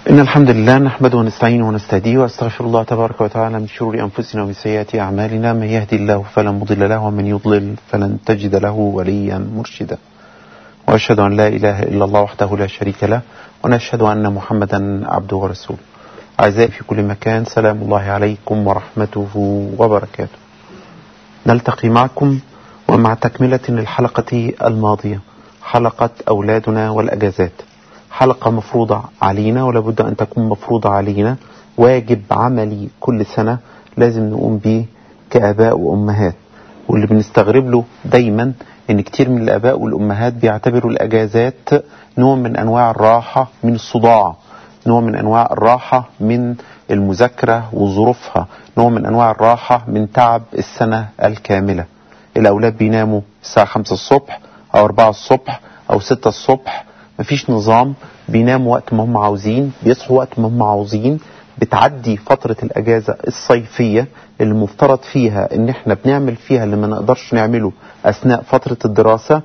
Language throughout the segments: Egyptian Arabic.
إن الحمد لله نحمده ونستعينه ونستهديه وأستغفر الله تبارك وتعالى من شرور أنفسنا ومن سيئات أعمالنا من يهدي الله فلا مضل له ومن يضلل فلن تجد له وليا مرشدا وأشهد أن لا إله إلا الله وحده لا شريك له ونشهد أن محمدا عبده ورسوله أعزائي في كل مكان سلام الله عليكم ورحمته وبركاته نلتقي معكم ومع تكملة الحلقة الماضية حلقة أولادنا والأجازات حلقة مفروضة علينا ولابد أن تكون مفروضة علينا واجب عملي كل سنة لازم نقوم به كآباء وأمهات واللي بنستغرب له دايما ان كتير من الآباء والأمهات بيعتبروا الأجازات نوع من أنواع الراحة من الصداع نوع من أنواع الراحة من المذاكرة وظروفها نوع من أنواع الراحة من تعب السنة الكاملة الأولاد بيناموا الساعة 5 الصبح أو 4 الصبح أو 6 الصبح مفيش نظام بيناموا وقت ما هم عاوزين بيصحوا وقت ما هم عاوزين بتعدي فترة الأجازة الصيفية اللي مفترض فيها إن إحنا بنعمل فيها اللي ما نقدرش نعمله أثناء فترة الدراسة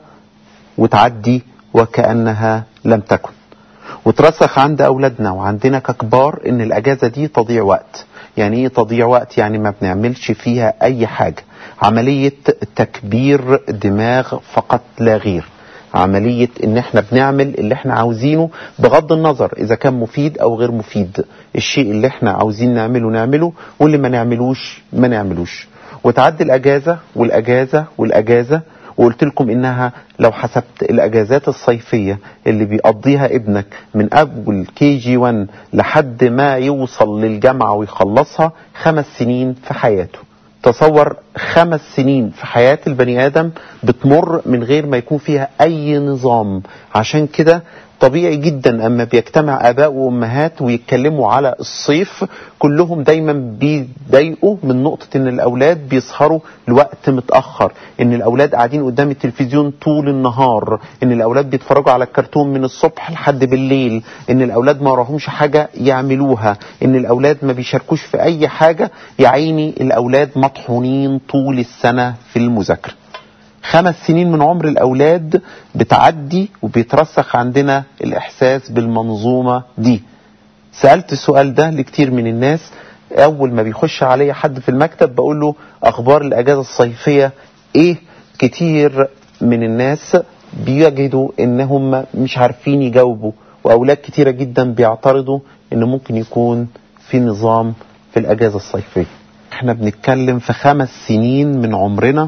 وتعدي وكأنها لم تكن وترسخ عند أولادنا وعندنا ككبار إن الأجازة دي تضيع وقت يعني إيه تضيع وقت يعني ما بنعملش فيها أي حاجة عملية تكبير دماغ فقط لا غير عملية ان احنا بنعمل اللي احنا عاوزينه بغض النظر اذا كان مفيد او غير مفيد الشيء اللي احنا عاوزين نعمله نعمله واللي ما نعملوش ما نعملوش وتعدي الاجازة والاجازة والاجازة وقلت لكم انها لو حسبت الاجازات الصيفية اللي بيقضيها ابنك من اول كي جي 1 لحد ما يوصل للجامعة ويخلصها خمس سنين في حياته تصور خمس سنين في حياة البني آدم بتمر من غير ما يكون فيها أي نظام عشان كده طبيعي جدا أما بيجتمع آباء وأمهات ويتكلموا على الصيف كلهم دايما بيضايقوا من نقطة إن الأولاد بيسهروا لوقت متأخر إن الأولاد قاعدين قدام التلفزيون طول النهار إن الأولاد بيتفرجوا على الكرتون من الصبح لحد بالليل إن الأولاد ما وراهمش حاجة يعملوها إن الأولاد ما بيشاركوش في أي حاجة يا عيني الأولاد مطحونين طول السنة في المذاكرة خمس سنين من عمر الأولاد بتعدي وبيترسخ عندنا الإحساس بالمنظومة دي سألت السؤال ده لكتير من الناس أول ما بيخش عليا حد في المكتب بقول له أخبار الأجازة الصيفية إيه كتير من الناس بيجدوا إنهم مش عارفين يجاوبوا وأولاد كتيرة جدا بيعترضوا إن ممكن يكون في نظام في الأجازة الصيفية احنا بنتكلم في خمس سنين من عمرنا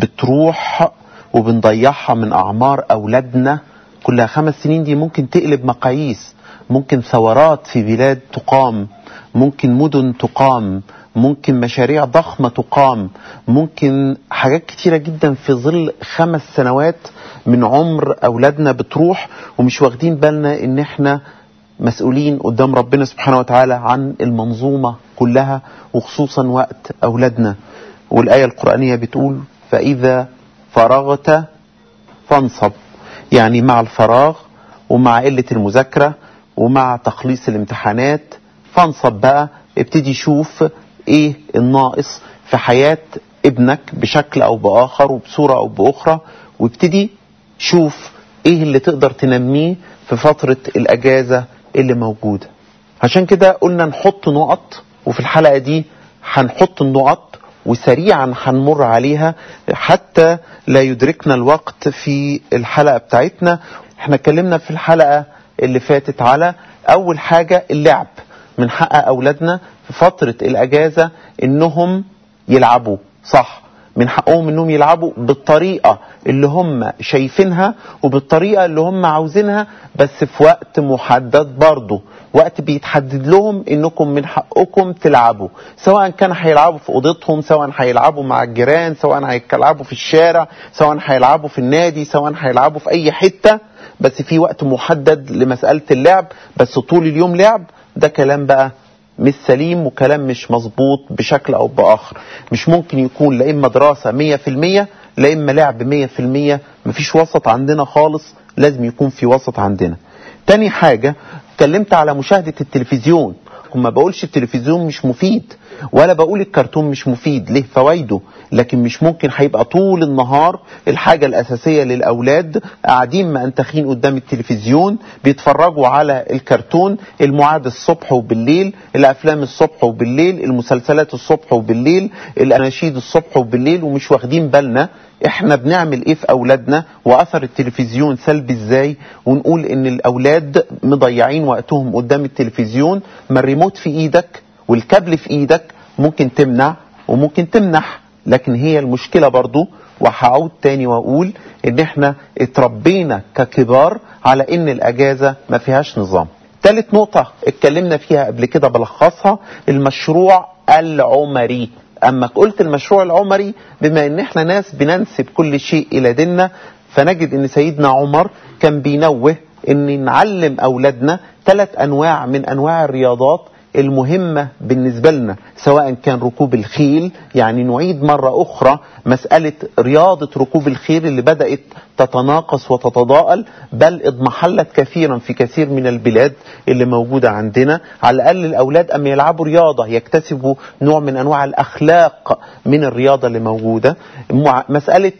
بتروح وبنضيعها من أعمار أولادنا كلها خمس سنين دي ممكن تقلب مقاييس ممكن ثورات في بلاد تقام ممكن مدن تقام ممكن مشاريع ضخمة تقام ممكن حاجات كتيرة جدا في ظل خمس سنوات من عمر أولادنا بتروح ومش واخدين بالنا إن احنا مسؤولين قدام ربنا سبحانه وتعالى عن المنظومة كلها وخصوصا وقت أولادنا والآية القرآنية بتقول فإذا فرغت فانصب يعني مع الفراغ ومع قلة المذاكرة ومع تخليص الامتحانات فانصب بقى ابتدي شوف ايه الناقص في حياة ابنك بشكل او باخر وبصورة او باخرى وابتدي شوف ايه اللي تقدر تنميه في فترة الاجازة اللي موجودة عشان كده قلنا نحط نقط وفي الحلقة دي هنحط النقط وسريعا هنمر عليها حتى لا يدركنا الوقت في الحلقة بتاعتنا احنا اتكلمنا في الحلقة اللي فاتت على اول حاجة اللعب من حق اولادنا في فترة الاجازة انهم يلعبوا صح من حقهم انهم يلعبوا بالطريقة اللي هم شايفينها وبالطريقة اللي هم عاوزينها بس في وقت محدد برضه وقت بيتحدد لهم انكم من حقكم تلعبوا سواء كان هيلعبوا في اوضتهم سواء هيلعبوا مع الجيران سواء هيلعبوا في الشارع سواء هيلعبوا في النادي سواء هيلعبوا في اي حتة بس في وقت محدد لمسألة اللعب بس طول اليوم لعب ده كلام بقى مش سليم وكلام مش مظبوط بشكل او باخر مش ممكن يكون لا اما دراسة مية في المية لا اما لعب مية في المية مفيش وسط عندنا خالص لازم يكون في وسط عندنا تاني حاجة اتكلمت على مشاهدة التلفزيون ما بقولش التلفزيون مش مفيد ولا بقول الكرتون مش مفيد ليه فوائده لكن مش ممكن هيبقى طول النهار الحاجة الأساسية للأولاد قاعدين منتخين قدام التلفزيون بيتفرجوا على الكرتون المعاد الصبح وبالليل الأفلام الصبح وبالليل المسلسلات الصبح وبالليل الأناشيد الصبح وبالليل ومش واخدين بالنا احنا بنعمل ايه في اولادنا واثر التلفزيون سلبي ازاي ونقول ان الاولاد مضيعين وقتهم قدام التلفزيون ما الريموت في ايدك والكابل في ايدك ممكن تمنع وممكن تمنح لكن هي المشكلة برضو وهعود تاني واقول ان احنا اتربينا ككبار على ان الاجازة ما فيهاش نظام تالت نقطة اتكلمنا فيها قبل كده بلخصها المشروع العمري اما قلت المشروع العمري بما ان احنا ناس بننسب كل شيء الى ديننا فنجد ان سيدنا عمر كان بينوه ان نعلم اولادنا ثلاث انواع من انواع الرياضات المهمة بالنسبة لنا سواء كان ركوب الخيل يعني نعيد مرة أخرى مسألة رياضة ركوب الخيل اللي بدأت تتناقص وتتضاءل بل اضمحلت كثيرا في كثير من البلاد اللي موجودة عندنا على الأقل الأولاد أما يلعبوا رياضة يكتسبوا نوع من أنواع الأخلاق من الرياضة اللي موجودة مسألة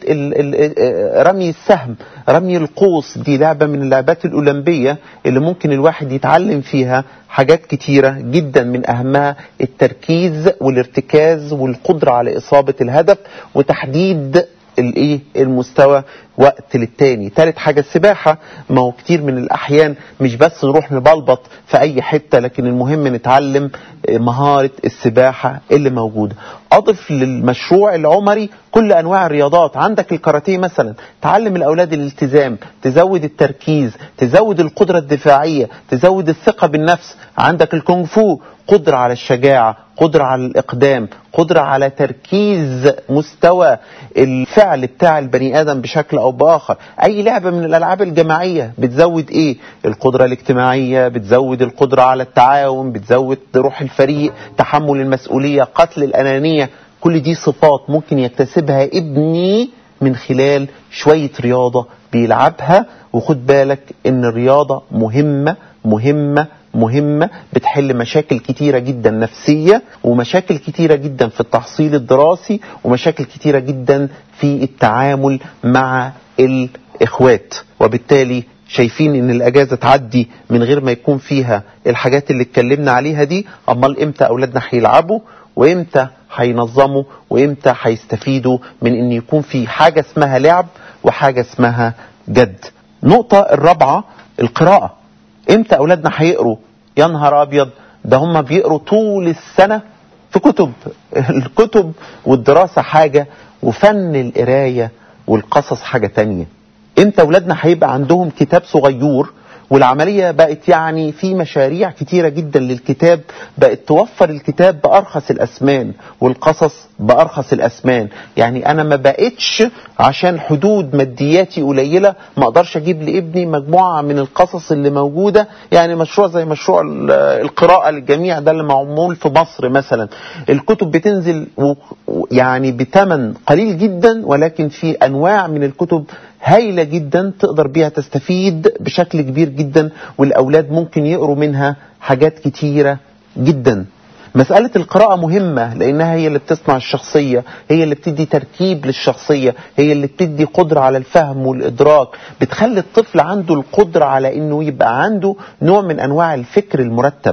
رمي السهم رمي القوس دي لعبة من اللعبات الأولمبية اللي ممكن الواحد يتعلم فيها حاجات كتيرة جدا من أهمها التركيز والارتكاز والقدرة على إصابة الهدف وتحديد الايه المستوى وقت للتاني تالت حاجة السباحة ما هو كتير من الأحيان مش بس نروح نبلبط في أي حتة لكن المهم نتعلم مهارة السباحة اللي موجودة أضف للمشروع العمري كل أنواع الرياضات عندك الكاراتيه مثلا تعلم الأولاد الالتزام تزود التركيز تزود القدرة الدفاعية تزود الثقة بالنفس عندك الكونغ فو قدرة على الشجاعة قدرة على الإقدام قدرة على تركيز مستوى الفعل بتاع البني آدم بشكل أو بآخر أي لعبة من الألعاب الجماعية بتزود إيه القدرة الاجتماعية بتزود القدرة على التعاون بتزود روح الفريق تحمل المسؤولية قتل الأنانية كل دي صفات ممكن يكتسبها ابني من خلال شوية رياضة بيلعبها وخد بالك ان الرياضة مهمة مهمة مهمة بتحل مشاكل كتيرة جدا نفسية ومشاكل كتيرة جدا في التحصيل الدراسي ومشاكل كتيرة جدا في التعامل مع الإخوات وبالتالي شايفين ان الاجازه تعدي من غير ما يكون فيها الحاجات اللي اتكلمنا عليها دي امال امتى اولادنا هيلعبوا وامتى هينظموا وامتى هيستفيدوا من ان يكون في حاجه اسمها لعب وحاجه اسمها جد النقطه الرابعه القراءه امتى اولادنا هيقروا يا نهار ابيض ده هم بيقروا طول السنه في كتب الكتب والدراسه حاجه وفن القرايه والقصص حاجه تانية امتى اولادنا هيبقى عندهم كتاب صغير والعملية بقت يعني في مشاريع كتيرة جدا للكتاب بقت توفر الكتاب بأرخص الأسمان والقصص بأرخص الأسمان يعني أنا ما بقتش عشان حدود مادياتي قليلة ما أقدرش أجيب لابني مجموعة من القصص اللي موجودة يعني مشروع زي مشروع القراءة للجميع ده اللي معمول في مصر مثلا الكتب بتنزل يعني بثمن قليل جدا ولكن في أنواع من الكتب هايلة جدا تقدر بيها تستفيد بشكل كبير جدا والأولاد ممكن يقروا منها حاجات كتيرة جدا مسألة القراءة مهمة لأنها هي اللي بتصنع الشخصية هي اللي بتدي تركيب للشخصية هي اللي بتدي قدرة على الفهم والإدراك بتخلي الطفل عنده القدرة على أنه يبقى عنده نوع من أنواع الفكر المرتب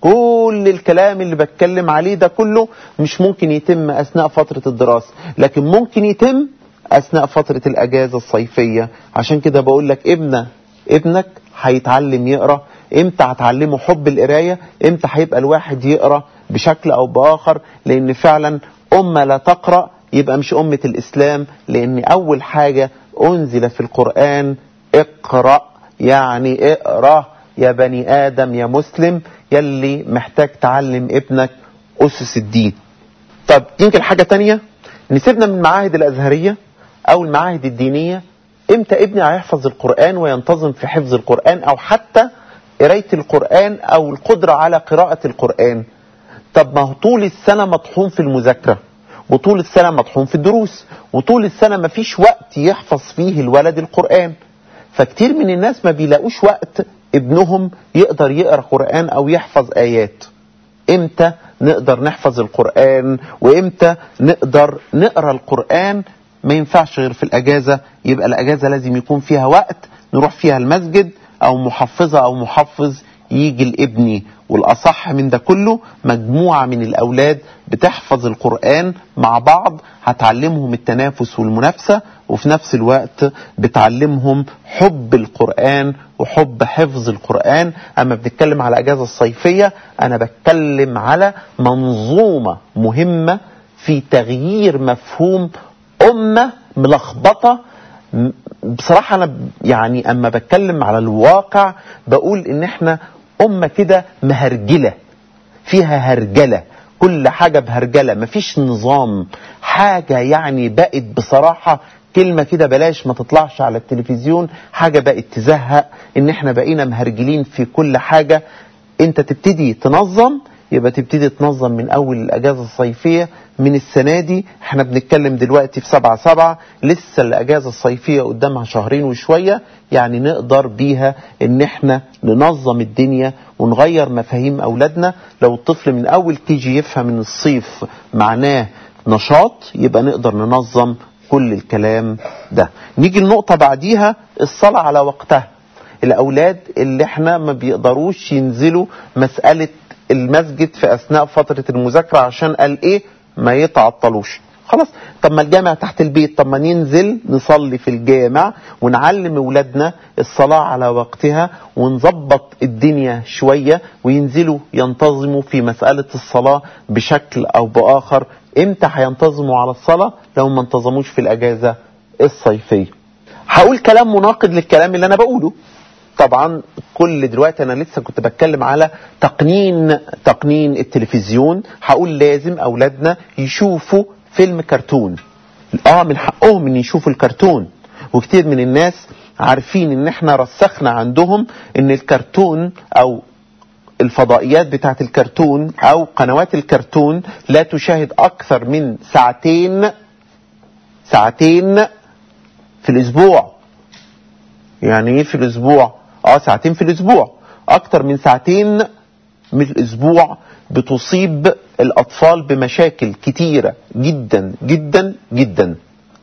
كل الكلام اللي بتكلم عليه ده كله مش ممكن يتم أثناء فترة الدراسة لكن ممكن يتم أثناء فترة الأجازة الصيفية عشان كده بقول لك ابنك ابنك هيتعلم يقرأ امتى هتعلمه حب القراية امتى هيبقى الواحد يقرأ بشكل أو بآخر لأن فعلا أمة لا تقرأ يبقى مش أمة الإسلام لأن أول حاجة أنزل في القرآن اقرأ يعني اقرأ يا بني آدم يا مسلم يلي محتاج تعلم ابنك أسس الدين طب يمكن حاجة تانية نسيبنا من المعاهد الأزهرية أو المعاهد الدينية امتى ابني هيحفظ القرآن وينتظم في حفظ القرآن أو حتى قراية القرآن أو القدرة على قراءة القرآن طب ما هو طول السنة مطحون في المذاكرة وطول السنة مطحون في الدروس وطول السنة ما فيش وقت يحفظ فيه الولد القرآن فكتير من الناس ما بيلاقوش وقت ابنهم يقدر يقرأ قرآن أو يحفظ آيات امتى نقدر نحفظ القرآن وامتى نقدر نقرأ القرآن ما ينفعش غير في الأجازة يبقى الأجازة لازم يكون فيها وقت نروح فيها المسجد أو محفظة أو محفظ يجي لابني والأصح من ده كله مجموعة من الأولاد بتحفظ القرآن مع بعض هتعلمهم التنافس والمنافسة وفي نفس الوقت بتعلمهم حب القرآن وحب حفظ القرآن أما بنتكلم على أجازة الصيفية أنا بتكلم على منظومة مهمة في تغيير مفهوم أمة ملخبطة بصراحة أنا يعني أما بتكلم على الواقع بقول إن إحنا أمة كده مهرجلة فيها هرجلة كل حاجة بهرجلة مفيش نظام حاجة يعني بقت بصراحة كلمة كده بلاش ما تطلعش على التلفزيون حاجة بقت تزهق ان احنا بقينا مهرجلين في كل حاجة انت تبتدي تنظم يبقى تبتدي تنظم من اول الاجازة الصيفية من السنة دي احنا بنتكلم دلوقتي في سبعة سبعة لسه الاجازة الصيفية قدامها شهرين وشوية يعني نقدر بيها ان احنا ننظم الدنيا ونغير مفاهيم اولادنا لو الطفل من اول تيجي يفهم ان الصيف معناه نشاط يبقى نقدر ننظم كل الكلام ده نيجي النقطة بعديها الصلاة على وقتها الأولاد اللي احنا ما بيقدروش ينزلوا مسألة المسجد في أثناء فترة المذاكرة عشان قال إيه ما يتعطلوش خلاص طب ما الجامع تحت البيت طب ما ننزل نصلي في الجامع ونعلم اولادنا الصلاة على وقتها ونظبط الدنيا شوية وينزلوا ينتظموا في مسألة الصلاة بشكل او باخر امتى هينتظموا على الصلاة لو ما انتظموش في الاجازة الصيفية هقول كلام مناقض للكلام اللي انا بقوله طبعا كل دلوقتي انا لسه كنت بتكلم على تقنين تقنين التلفزيون هقول لازم اولادنا يشوفوا فيلم كرتون اه من حقهم ان يشوفوا الكرتون وكتير من الناس عارفين ان احنا رسخنا عندهم ان الكرتون او الفضائيات بتاعت الكرتون او قنوات الكرتون لا تشاهد اكثر من ساعتين ساعتين في الاسبوع يعني ايه في الاسبوع اه ساعتين في الاسبوع اكتر من ساعتين من الاسبوع بتصيب الاطفال بمشاكل كتيرة جدا جدا جدا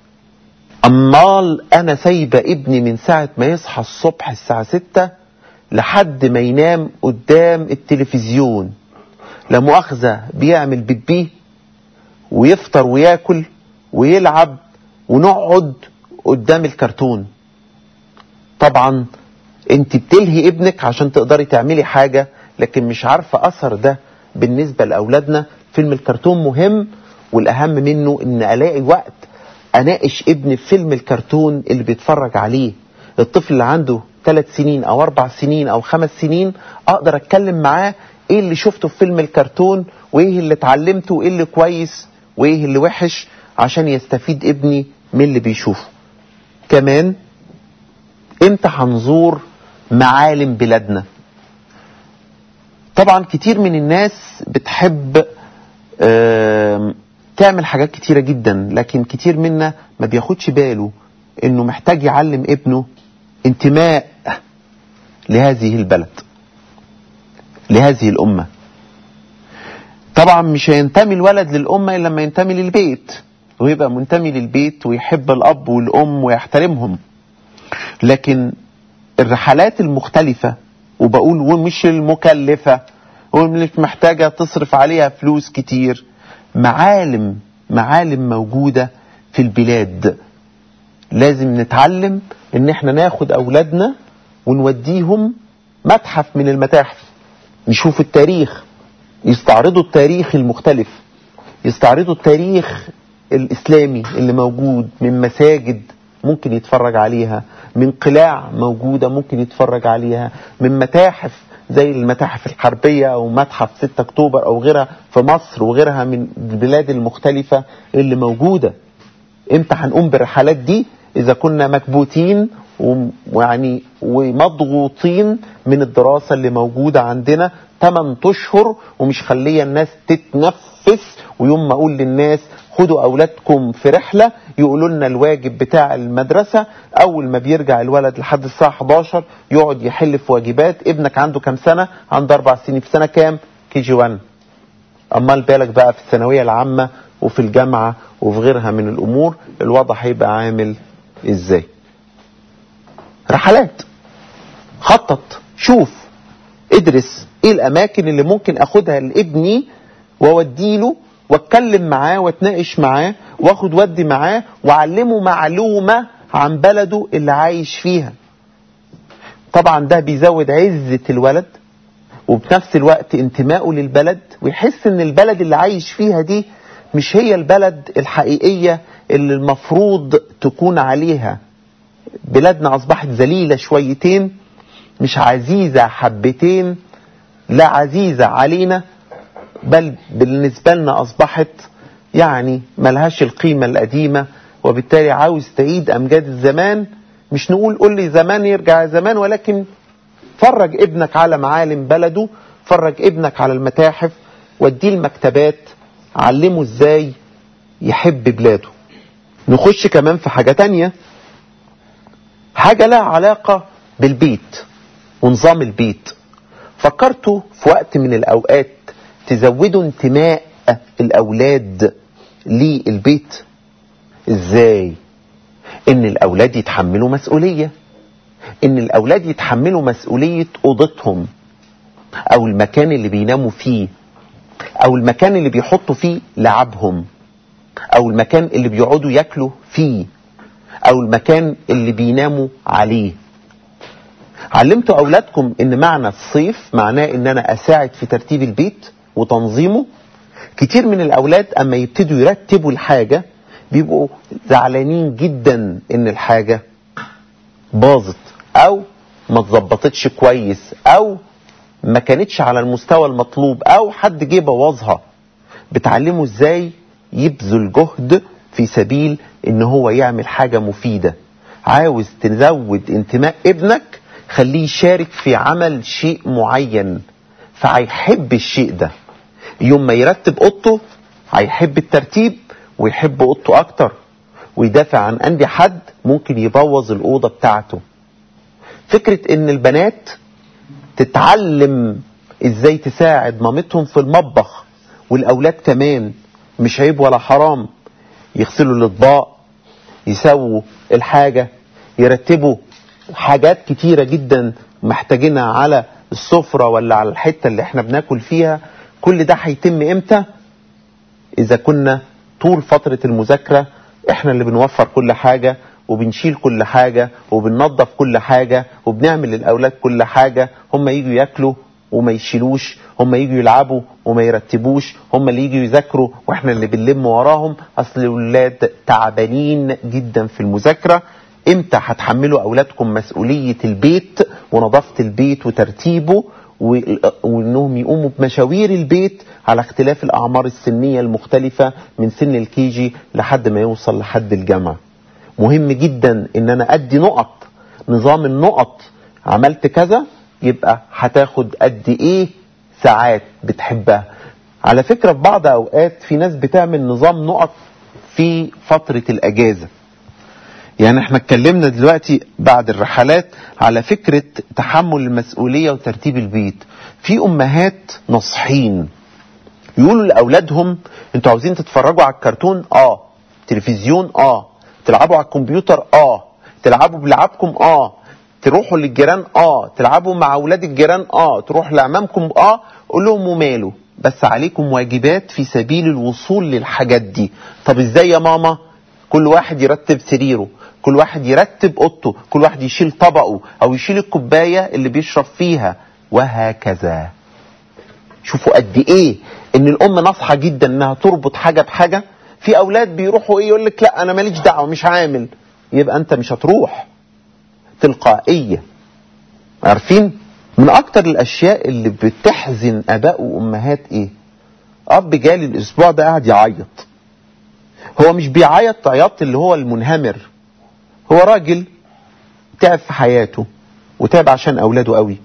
امال انا سايبة ابني من ساعة ما يصحى الصبح الساعة ستة لحد ما ينام قدام التلفزيون لا مؤاخذة بيعمل بيبيه ويفطر وياكل ويلعب ونقعد قدام الكرتون طبعا انت بتلهي ابنك عشان تقدري تعملي حاجة لكن مش عارفة اثر ده بالنسبة لاولادنا فيلم الكرتون مهم والاهم منه ان الاقي وقت اناقش ابني في فيلم الكرتون اللي بيتفرج عليه الطفل اللي عنده ثلاث سنين او اربع سنين او خمس سنين اقدر اتكلم معاه ايه اللي شفته في فيلم الكرتون وايه اللي اتعلمته وايه اللي كويس وايه اللي وحش عشان يستفيد ابني من اللي بيشوفه كمان امتى هنزور معالم بلادنا طبعا كتير من الناس بتحب تعمل حاجات كتيرة جدا لكن كتير منا ما بياخدش باله انه محتاج يعلم ابنه انتماء لهذه البلد لهذه الأمة طبعا مش هينتمي الولد للأمة إلا لما ينتمي للبيت ويبقى منتمي للبيت ويحب الأب والأم ويحترمهم لكن الرحلات المختلفة وبقول ومش المكلفة ومش محتاجة تصرف عليها فلوس كتير معالم معالم موجودة في البلاد لازم نتعلم ان احنا ناخد اولادنا ونوديهم متحف من المتاحف يشوفوا التاريخ يستعرضوا التاريخ المختلف يستعرضوا التاريخ الاسلامي اللي موجود من مساجد ممكن يتفرج عليها من قلاع موجودة ممكن يتفرج عليها من متاحف زي المتاحف الحربية أو متحف 6 أكتوبر أو غيرها في مصر وغيرها من البلاد المختلفة اللي موجودة امتى هنقوم بالرحلات دي إذا كنا مكبوتين ويعني ومضغوطين من الدراسة اللي موجودة عندنا 8 أشهر ومش خلية الناس تتنفس ويوم ما أقول للناس خدوا أولادكم في رحلة يقولوا لنا الواجب بتاع المدرسة أول ما بيرجع الولد لحد الساعة 11 يقعد يحل في واجبات ابنك عنده كام سنة عنده أربع سنين في سنة كام كي جي 1 امال بالك بقى في الثانويه العامه وفي الجامعه وفي غيرها من الامور الوضع هيبقى عامل ازاي رحلات خطط شوف ادرس ايه الاماكن اللي ممكن اخدها لابني واوديله واتكلم معاه واتناقش معاه واخد ودي معاه واعلمه معلومه عن بلده اللي عايش فيها طبعا ده بيزود عزه الولد وبنفس الوقت انتمائه للبلد ويحس ان البلد اللي عايش فيها دي مش هي البلد الحقيقيه اللي المفروض تكون عليها بلادنا اصبحت ذليله شويتين مش عزيزه حبتين لا عزيزه علينا بل بالنسبه لنا اصبحت يعني ملهاش القيمه القديمه وبالتالي عاوز تعيد امجاد الزمان مش نقول قول لي زمان يرجع زمان ولكن فرج ابنك على معالم بلده فرج ابنك على المتاحف وديه المكتبات علمه ازاي يحب بلاده نخش كمان في حاجة تانية حاجة لها علاقة بالبيت ونظام البيت فكرتوا في وقت من الأوقات تزودوا انتماء الأولاد للبيت ازاي ان الأولاد يتحملوا مسؤولية ان الأولاد يتحملوا مسؤولية أوضتهم أو المكان اللي بيناموا فيه أو المكان اللي بيحطوا فيه لعبهم او المكان اللي بيقعدوا ياكلوا فيه او المكان اللي بيناموا عليه علمتوا اولادكم ان معنى الصيف معناه ان انا اساعد في ترتيب البيت وتنظيمه كتير من الاولاد اما يبتدوا يرتبوا الحاجة بيبقوا زعلانين جدا ان الحاجة باظت او ما اتظبطتش كويس او ما كانتش على المستوى المطلوب او حد جه بوظها بتعلمه ازاي يبذل جهد في سبيل ان هو يعمل حاجة مفيدة عاوز تزود انتماء ابنك خليه يشارك في عمل شيء معين فهيحب الشيء ده يوم ما يرتب اوضته هيحب الترتيب ويحب اوضته اكتر ويدافع عن اندي حد ممكن يبوظ الاوضه بتاعته فكره ان البنات تتعلم ازاي تساعد مامتهم في المطبخ والاولاد كمان مش عيب ولا حرام يغسلوا الاطباق يسووا الحاجه يرتبوا حاجات كتيره جدا محتاجينها على السفره ولا على الحته اللي احنا بناكل فيها كل ده هيتم امتى اذا كنا طول فتره المذاكره احنا اللي بنوفر كل حاجه وبنشيل كل حاجه وبننظف كل حاجه وبنعمل للاولاد كل حاجه هم يجوا ياكلوا وما يشيلوش هم يجوا يلعبوا وما يرتبوش هم اللي يجوا يذاكروا واحنا اللي بنلم وراهم اصل الاولاد تعبانين جدا في المذاكره امتى هتحملوا اولادكم مسؤوليه البيت ونظافه البيت وترتيبه وانهم يقوموا بمشاوير البيت على اختلاف الاعمار السنيه المختلفه من سن الكيجي لحد ما يوصل لحد الجامعه مهم جدا ان انا ادي نقط نظام النقط عملت كذا يبقى هتاخد قد ايه ساعات بتحبها على فكرة في بعض اوقات في ناس بتعمل نظام نقط في فترة الاجازة يعني احنا اتكلمنا دلوقتي بعد الرحلات على فكرة تحمل المسؤولية وترتيب البيت في امهات نصحين يقولوا لاولادهم انتوا عاوزين تتفرجوا على الكرتون اه تلفزيون اه تلعبوا على الكمبيوتر اه تلعبوا بلعبكم اه تروحوا للجيران اه تلعبوا مع اولاد الجيران اه تروح لامامكم اه قول لهم وماله بس عليكم واجبات في سبيل الوصول للحاجات دي طب ازاي يا ماما كل واحد يرتب سريره كل واحد يرتب اوضته كل واحد يشيل طبقه او يشيل الكوبايه اللي بيشرب فيها وهكذا شوفوا قد ايه ان الام ناصحه جدا انها تربط حاجه بحاجه في اولاد بيروحوا ايه يقول لك لا انا ماليش دعوه مش عامل يبقى انت مش هتروح تلقائيه عارفين من اكتر الاشياء اللي بتحزن اباء وامهات ايه اب جالي الاسبوع ده قاعد يعيط هو مش بيعيط عياط اللي هو المنهمر هو راجل تعب في حياته وتعب عشان اولاده قوي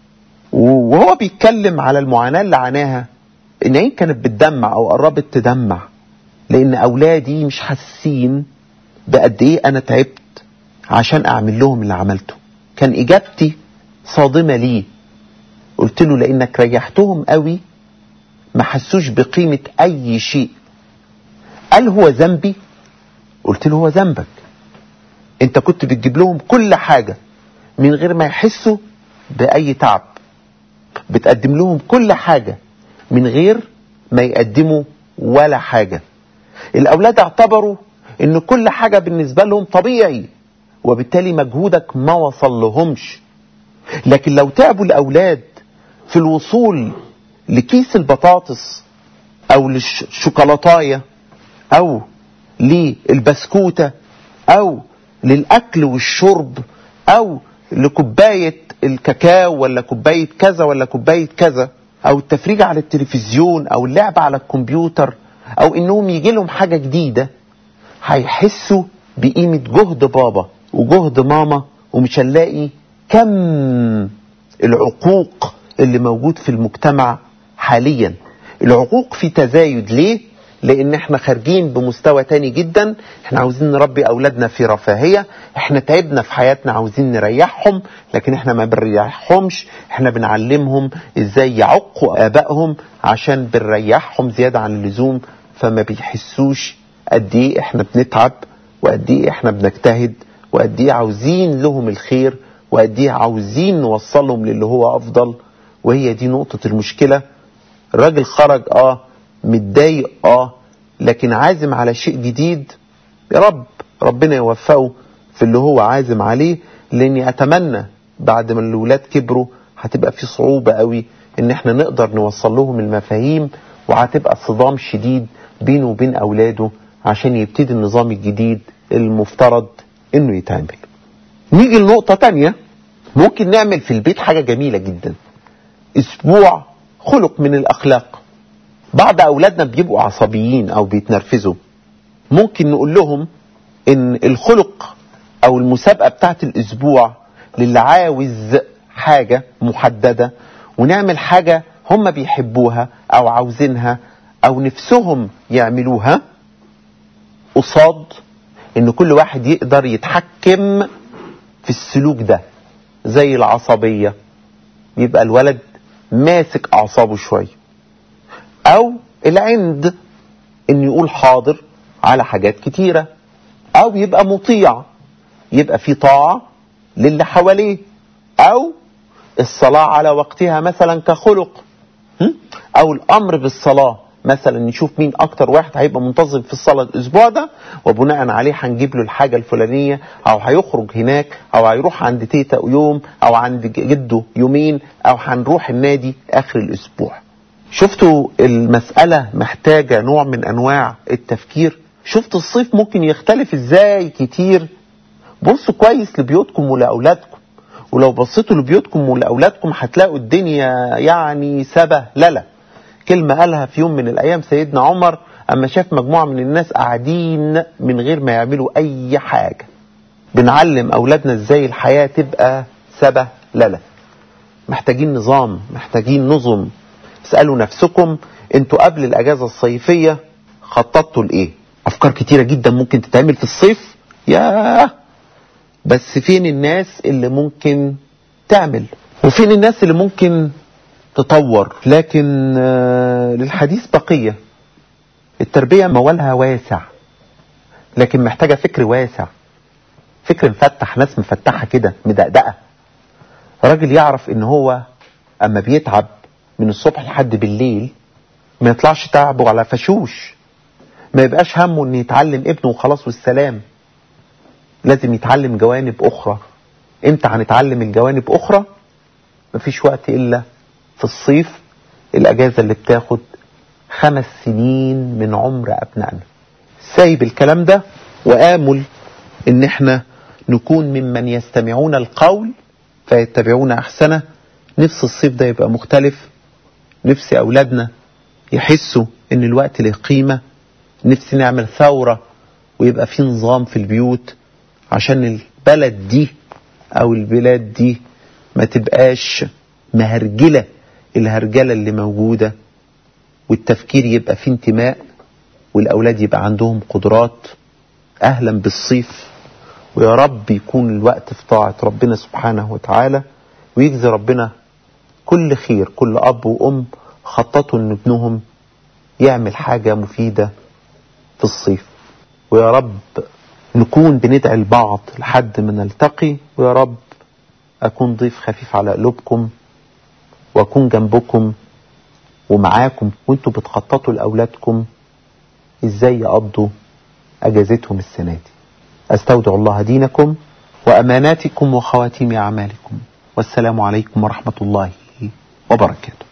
وهو بيتكلم على المعاناه اللي عاناها ان عين كانت بتدمع او قربت تدمع لان اولادي مش حاسين بقد ايه انا تعبت عشان اعمل لهم اللي عملته كان اجابتي صادمه ليه قلت له لانك ريحتهم قوي ما حسوش بقيمة أي شيء قال هو ذنبي قلت له هو ذنبك انت كنت بتجيب لهم كل حاجة من غير ما يحسوا بأي تعب بتقدم لهم كل حاجة من غير ما يقدموا ولا حاجة الأولاد اعتبروا ان كل حاجة بالنسبة لهم طبيعي وبالتالي مجهودك ما وصل لهمش لكن لو تعبوا الأولاد في الوصول لكيس البطاطس أو للشوكولاتاية أو للبسكوتة أو للأكل والشرب أو لكوباية الكاكاو ولا كوباية كذا ولا كوباية كذا أو التفريج على التلفزيون أو اللعب على الكمبيوتر أو إنهم يجي لهم حاجة جديدة هيحسوا بقيمة جهد بابا وجهد ماما ومش هنلاقي كم العقوق اللي موجود في المجتمع حاليا العقوق في تزايد ليه لان احنا خارجين بمستوى تاني جدا احنا عاوزين نربي اولادنا في رفاهية احنا تعبنا في حياتنا عاوزين نريحهم لكن احنا ما بنريحهمش احنا بنعلمهم ازاي يعقوا ابائهم عشان بنريحهم زيادة عن اللزوم فما بيحسوش قد ايه احنا بنتعب وقد ايه احنا بنجتهد وقد ايه عاوزين لهم الخير وقد ايه عاوزين نوصلهم للي هو افضل وهي دي نقطة المشكلة الراجل خرج اه متضايق اه لكن عازم على شيء جديد يا رب ربنا يوفقه في اللي هو عازم عليه لاني اتمنى بعد ما الاولاد كبروا هتبقى في صعوبة قوي ان احنا نقدر نوصل لهم المفاهيم وهتبقى صدام شديد بينه وبين اولاده عشان يبتدي النظام الجديد المفترض انه يتعمل نيجي لنقطة تانية ممكن نعمل في البيت حاجة جميلة جدا اسبوع خلق من الاخلاق بعض اولادنا بيبقوا عصبيين او بيتنرفزوا ممكن نقول لهم ان الخلق او المسابقة بتاعت الاسبوع للي عاوز حاجة محددة ونعمل حاجة هم بيحبوها او عاوزينها او نفسهم يعملوها قصاد ان كل واحد يقدر يتحكم في السلوك ده زي العصبية يبقى الولد ماسك اعصابه شوية او العند ان يقول حاضر على حاجات كتيرة او يبقى مطيع يبقى في طاعة للي حواليه او الصلاة على وقتها مثلا كخلق او الامر بالصلاة مثلا نشوف مين اكتر واحد هيبقى منتظم في الصلاة الاسبوع ده وبناء عليه هنجيب له الحاجة الفلانية او هيخرج هناك او هيروح عند تيتا يوم او عند جده يومين او هنروح النادي اخر الاسبوع شفتوا المسألة محتاجة نوع من انواع التفكير شفت الصيف ممكن يختلف ازاي كتير بصوا كويس لبيوتكم ولاولادكم ولو بصيتوا لبيوتكم ولاولادكم هتلاقوا الدنيا يعني سبه للا كلمة قالها في يوم من الأيام سيدنا عمر أما شاف مجموعة من الناس قاعدين من غير ما يعملوا أي حاجة بنعلم أولادنا إزاي الحياة تبقى سبه للا محتاجين نظام محتاجين نظم اسألوا نفسكم انتوا قبل الأجازة الصيفية خططتوا لإيه أفكار كتيرة جدا ممكن تتعمل في الصيف ياه بس فين الناس اللي ممكن تعمل وفين الناس اللي ممكن تطور لكن للحديث بقية التربية موالها واسع لكن محتاجة فكر واسع فكر مفتح ناس مفتحة كده مدقدقة راجل يعرف ان هو اما بيتعب من الصبح لحد بالليل ما يطلعش تعبه على فشوش ما يبقاش همه ان يتعلم ابنه وخلاص والسلام لازم يتعلم جوانب اخرى امتى هنتعلم الجوانب اخرى مفيش وقت الا في الصيف الاجازة اللي بتاخد خمس سنين من عمر ابنائنا سايب الكلام ده وامل ان احنا نكون ممن يستمعون القول فيتبعون احسنه نفس الصيف ده يبقى مختلف نفسي اولادنا يحسوا ان الوقت له قيمة نفسي نعمل ثورة ويبقى في نظام في البيوت عشان البلد دي او البلاد دي ما تبقاش مهرجلة الهرجلة اللي موجودة والتفكير يبقى فيه انتماء والاولاد يبقى عندهم قدرات اهلا بالصيف ويا رب يكون الوقت في طاعة ربنا سبحانه وتعالى ويجزي ربنا كل خير كل اب وام خططوا ان ابنهم يعمل حاجة مفيدة في الصيف ويا رب نكون بندعي البعض لحد ما نلتقي ويا رب أكون ضيف خفيف على قلوبكم وأكون جنبكم ومعاكم وانتوا بتخططوا لأولادكم ازاي يقضوا أجازتهم السنة دي أستودع الله دينكم وأماناتكم وخواتيم أعمالكم والسلام عليكم ورحمة الله وبركاته